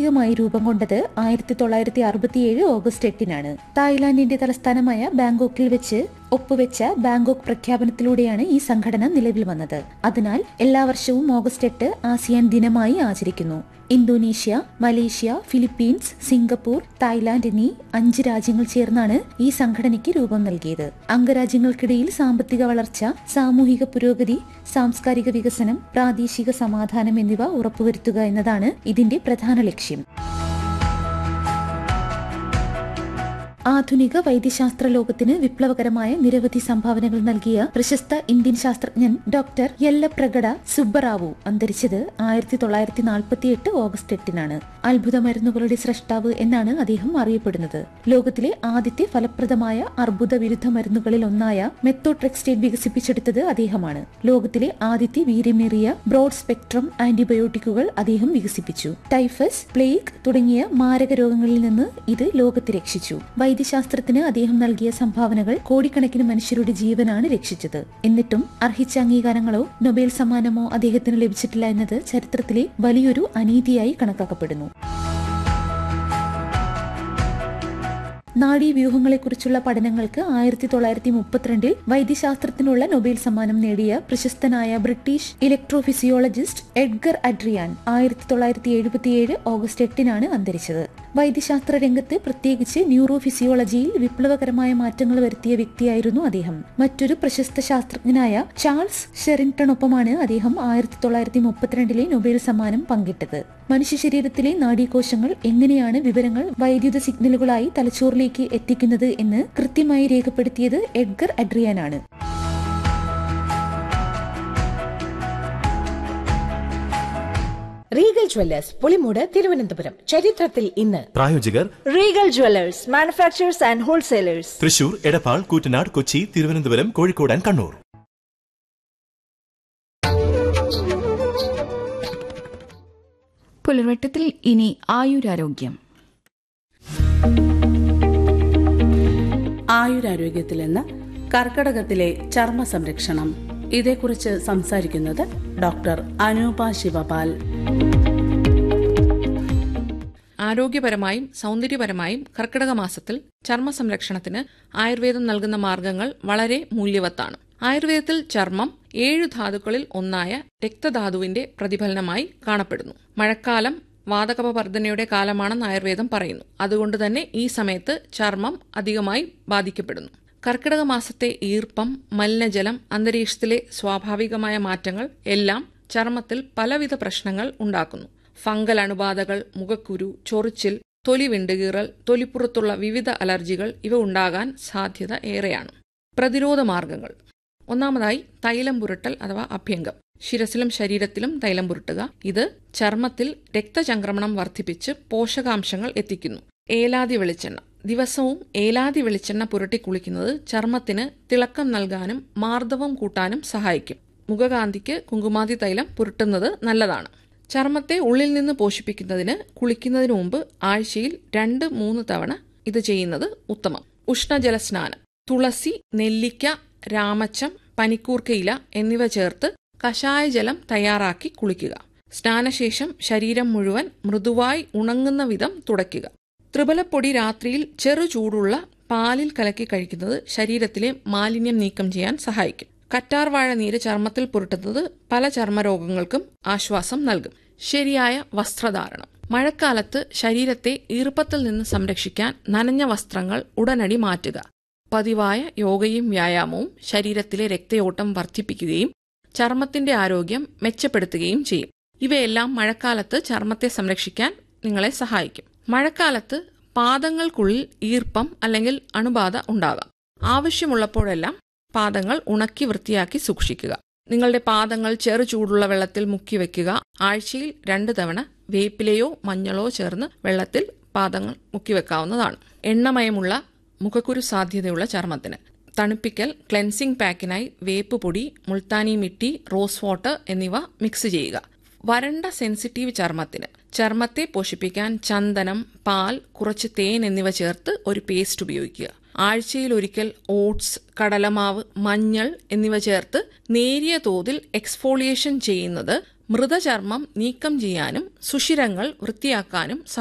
ഔദ്യോഗികമായി രൂപം കൊണ്ടത് ആയിരത്തി തൊള്ളായിരത്തി അറുപത്തിയേഴ് ഓഗസ്റ്റ് എട്ടിനാണ് തായ്ലാന്റിന്റെ തലസ്ഥാനമായ ബാങ്കോക്കിൽ വെച്ച് ഒപ്പുവെച്ച ബാങ്കോക്ക് പ്രഖ്യാപനത്തിലൂടെയാണ് ഈ സംഘടന നിലവിൽ വന്നത് അതിനാൽ എല്ലാ വർഷവും ഓഗസ്റ്റ് എട്ട് ആസിയാൻ ദിനമായി ആചരിക്കുന്നു Indonesia Malaysia Philippines Singapore Thailand എന്നീ അഞ്ച് രാജ്യങ്ങൾ ചേർന്നാണ് ഈ സംഘടനയ്ക്ക് രൂപം നൽകിയത് അംഗരാജ്യങ്ങൾക്കിടയിൽ സാമ്പത്തിക വളർച്ച സാമൂഹിക പുരോഗതി സാംസ്കാരിക വികസനം പ്രാദേശിക സമാധാനം എന്നിവ ഉറപ്പുവരുത്തുക എന്നതാണ് ഇതിന്റെ പ്രധാന ലക്ഷ്യം ആധുനിക വൈദ്യശാസ്ത്ര ലോകത്തിന് വിപ്ലവകരമായ നിരവധി സംഭാവനകൾ നൽകിയ പ്രശസ്ത ഇന്ത്യൻ ശാസ്ത്രജ്ഞൻ ഡോക്ടർ യെല്ലപ്രഗഡ സുബ്ബറാവു അന്തരിച്ചത് ആയിരത്തി തൊള്ളായിരത്തി നാൽപ്പത്തി എട്ട് ഓഗസ്റ്റ് എട്ടിനാണ് അത്ഭുത മരുന്നുകളുടെ സ്രഷ്ടാവ് എന്നാണ് അദ്ദേഹം അറിയപ്പെടുന്നത് ലോകത്തിലെ ആദ്യത്തെ ഫലപ്രദമായ അർബുദ വിരുദ്ധ മരുന്നുകളിൽ ഒന്നായ മെത്തോട്രെക്സ്റ്റേറ്റ് വികസിപ്പിച്ചെടുത്തത് അദ്ദേഹമാണ് ലോകത്തിലെ ആദ്യത്തെ വീര്യമേറിയ ബ്രോഡ് സ്പെക്ട്രം ആന്റിബയോട്ടിക്കുകൾ അദ്ദേഹം വികസിപ്പിച്ചു ടൈഫസ് പ്ലേഗ് തുടങ്ങിയ മാരക രോഗങ്ങളിൽ നിന്ന് ഇത് ലോകത്തെ രക്ഷിച്ചു വൈദ്യശാസ്ത്രത്തിന് അദ്ദേഹം നൽകിയ സംഭാവനകൾ കോടിക്കണക്കിന് മനുഷ്യരുടെ ജീവനാണ് രക്ഷിച്ചത് എന്നിട്ടും അർഹിച്ച അംഗീകാരങ്ങളോ നൊബേൽ സമ്മാനമോ അദ്ദേഹത്തിന് ലഭിച്ചിട്ടില്ല എന്നത് ചരിത്രത്തിലെ വലിയൊരു അനീതിയായി കണക്കാക്കപ്പെടുന്നു നാഡീവ്യൂഹങ്ങളെക്കുറിച്ചുള്ള പഠനങ്ങൾക്ക് ആയിരത്തി തൊള്ളായിരത്തി മുപ്പത്തിരണ്ടിൽ വൈദ്യശാസ്ത്രത്തിനുള്ള നൊബേൽ സമ്മാനം നേടിയ പ്രശസ്തനായ ബ്രിട്ടീഷ് ഇലക്ട്രോഫിസിയോളജിസ്റ്റ് എഡ്ഗർ അഡ്രിയാൻ ആയിരത്തി തൊള്ളായിരത്തി എഴുപത്തിയേഴ് ഓഗസ്റ്റ് എട്ടിനാണ് അന്തരിച്ചത് വൈദ്യശാസ്ത്ര രംഗത്ത് പ്രത്യേകിച്ച് ന്യൂറോഫിസിയോളജിയിൽ വിപ്ലവകരമായ മാറ്റങ്ങൾ വരുത്തിയ വ്യക്തിയായിരുന്നു അദ്ദേഹം മറ്റൊരു പ്രശസ്ത ശാസ്ത്രജ്ഞനായ ചാൾസ് ഷെറിങ്ടണൊപ്പമാണ് അദ്ദേഹം ആയിരത്തി തൊള്ളായിരത്തി മുപ്പത്തിരണ്ടിലെ നൊബേൽ സമ്മാനം പങ്കിട്ടത് മനുഷ്യ ശരീരത്തിലെ നാഡീകോശങ്ങൾ എങ്ങനെയാണ് വിവരങ്ങൾ വൈദ്യുത സിഗ്നലുകളായി തലച്ചോറിലേക്ക് എത്തിക്കുന്നത് എന്ന് കൃത്യമായി രേഖപ്പെടുത്തിയത് എഡ്ഗർ അഡ്രിയാനാണ് റീഗൽ ജ്വല്ലേഴ്സ് പുളിമൂട് തിരുവനന്തപുരം ചരിത്രത്തിൽ ഇന്ന് പ്രായോജകർ Regal jewellers manufacturers and wholesalers Thrissur Edappal Koottanad Kochi Thiruvananthapuram Kozhikode and Kannur പുലർവട്ടത്തിൽ ഇനി ആയുരാരോഗ്യം ആയുരാരോഗ്യത്തിൽ നിന്ന് കർക്കടകത്തിലെ ചർമ്മ സംരക്ഷണം ഇതേക്കുറിച്ച് സംസാരിക്കുന്നത് ഡോക്ടർ അനൂപ ശിവപാൽ ആരോഗ്യപരമായും സൗന്ദര്യപരമായും കർക്കിടക മാസത്തിൽ ചർമ്മ സംരക്ഷണത്തിന് ആയുർവേദം നൽകുന്ന മാർഗങ്ങൾ വളരെ മൂല്യവത്താണ് ആയുർവേദത്തിൽ ചർമ്മം ഏഴു ധാതുക്കളിൽ ഒന്നായ രക്തധാതുവിന്റെ പ്രതിഫലനമായി കാണപ്പെടുന്നു മഴക്കാലം വാതകപവർദ്ധനയുടെ കാലമാണെന്ന് ആയുർവേദം പറയുന്നു അതുകൊണ്ട് തന്നെ ഈ സമയത്ത് ചർമ്മം അധികമായി ബാധിക്കപ്പെടുന്നു കർക്കിടക മാസത്തെ ഈർപ്പം മലിനജലം അന്തരീക്ഷത്തിലെ സ്വാഭാവികമായ മാറ്റങ്ങൾ എല്ലാം ചർമ്മത്തിൽ പലവിധ പ്രശ്നങ്ങൾ ഉണ്ടാക്കുന്നു ഫംഗൽ അണുബാധകൾ മുഖക്കുരു ചൊറിച്ചിൽ തൊലി വിണ്ടുകീറൽ തൊലിപ്പുറത്തുള്ള വിവിധ അലർജികൾ ഇവ ഉണ്ടാകാൻ സാധ്യത ഏറെയാണ് പ്രതിരോധ മാർഗങ്ങൾ ഒന്നാമതായി തൈലം പുരട്ടൽ അഥവാ അഭ്യംഗം ശിരസിലും ശരീരത്തിലും തൈലം പുരട്ടുക ഇത് ചർമ്മത്തിൽ രക്തചംക്രമണം വർദ്ധിപ്പിച്ച് പോഷകാംശങ്ങൾ എത്തിക്കുന്നു ഏലാതി വെളിച്ചെണ്ണ ദിവസവും ഏലാതി വെളിച്ചെണ്ണ പുരട്ടി കുളിക്കുന്നത് ചർമ്മത്തിന് തിളക്കം നൽകാനും മാർദ്ദവം കൂട്ടാനും സഹായിക്കും മുഖകാന്തിക്ക് കുങ്കുമാതി തൈലം പുരട്ടുന്നത് നല്ലതാണ് ചർമ്മത്തെ ഉള്ളിൽ നിന്ന് പോഷിപ്പിക്കുന്നതിന് കുളിക്കുന്നതിന് മുമ്പ് ആഴ്ചയിൽ രണ്ട് മൂന്ന് തവണ ഇത് ചെയ്യുന്നത് ഉത്തമം ഉഷ്ണജല സ്നാനം തുളസി നെല്ലിക്ക രാമച്ചം പനിക്കൂർക്കയില എന്നിവ ചേർത്ത് കഷായ ജലം തയ്യാറാക്കി കുളിക്കുക സ്നാനശേഷം ശരീരം മുഴുവൻ മൃദുവായി ഉണങ്ങുന്ന വിധം തുടയ്ക്കുക ത്രിബലപ്പൊടി രാത്രിയിൽ ചെറു ചൂടുള്ള പാലിൽ കലക്കി കഴിക്കുന്നത് ശരീരത്തിലെ മാലിന്യം നീക്കം ചെയ്യാൻ സഹായിക്കും കറ്റാർവാഴ നീര് ചർമ്മത്തിൽ പുരട്ടുന്നത് പല ചർമ്മരോഗങ്ങൾക്കും ആശ്വാസം നൽകും ശരിയായ വസ്ത്രധാരണം മഴക്കാലത്ത് ശരീരത്തെ ഈർപ്പത്തിൽ നിന്ന് സംരക്ഷിക്കാൻ നനഞ്ഞ വസ്ത്രങ്ങൾ ഉടനടി മാറ്റുക പതിവായ യോഗയും വ്യായാമവും ശരീരത്തിലെ രക്തയോട്ടം വർദ്ധിപ്പിക്കുകയും ചർമ്മത്തിന്റെ ആരോഗ്യം മെച്ചപ്പെടുത്തുകയും ചെയ്യും ഇവയെല്ലാം മഴക്കാലത്ത് ചർമ്മത്തെ സംരക്ഷിക്കാൻ നിങ്ങളെ സഹായിക്കും മഴക്കാലത്ത് പാദങ്ങൾക്കുള്ളിൽ ഈർപ്പം അല്ലെങ്കിൽ അണുബാധ ഉണ്ടാകാം ആവശ്യമുള്ളപ്പോഴെല്ലാം പാദങ്ങൾ ഉണക്കി വൃത്തിയാക്കി സൂക്ഷിക്കുക നിങ്ങളുടെ പാദങ്ങൾ ചെറു ചൂടുള്ള വെള്ളത്തിൽ മുക്കി വെക്കുക ആഴ്ചയിൽ രണ്ട് തവണ വേപ്പിലയോ മഞ്ഞളോ ചേർന്ന് വെള്ളത്തിൽ പാദങ്ങൾ മുക്കി വെക്കാവുന്നതാണ് എണ്ണമയമുള്ള മുഖക്കുരു സാധ്യതയുള്ള ചർമ്മത്തിന് തണുപ്പിക്കൽ ക്ലെൻസിംഗ് പാക്കിനായി വേപ്പ് പൊടി മുൾത്താനി മിട്ടി റോസ് വാട്ടർ എന്നിവ മിക്സ് ചെയ്യുക വരണ്ട സെൻസിറ്റീവ് ചർമ്മത്തിന് ചർമ്മത്തെ പോഷിപ്പിക്കാൻ ചന്ദനം പാൽ കുറച്ച് തേൻ എന്നിവ ചേർത്ത് ഒരു പേസ്റ്റ് ഉപയോഗിക്കുക ആഴ്ചയിൽ ഒരിക്കൽ ഓട്സ് കടലമാവ് മഞ്ഞൾ എന്നിവ ചേർത്ത് നേരിയ തോതിൽ എക്സ്ഫോളിയേഷൻ ചെയ്യുന്നത് മൃതചർമ്മം നീക്കം ചെയ്യാനും സുഷിരങ്ങൾ വൃത്തിയാക്കാനും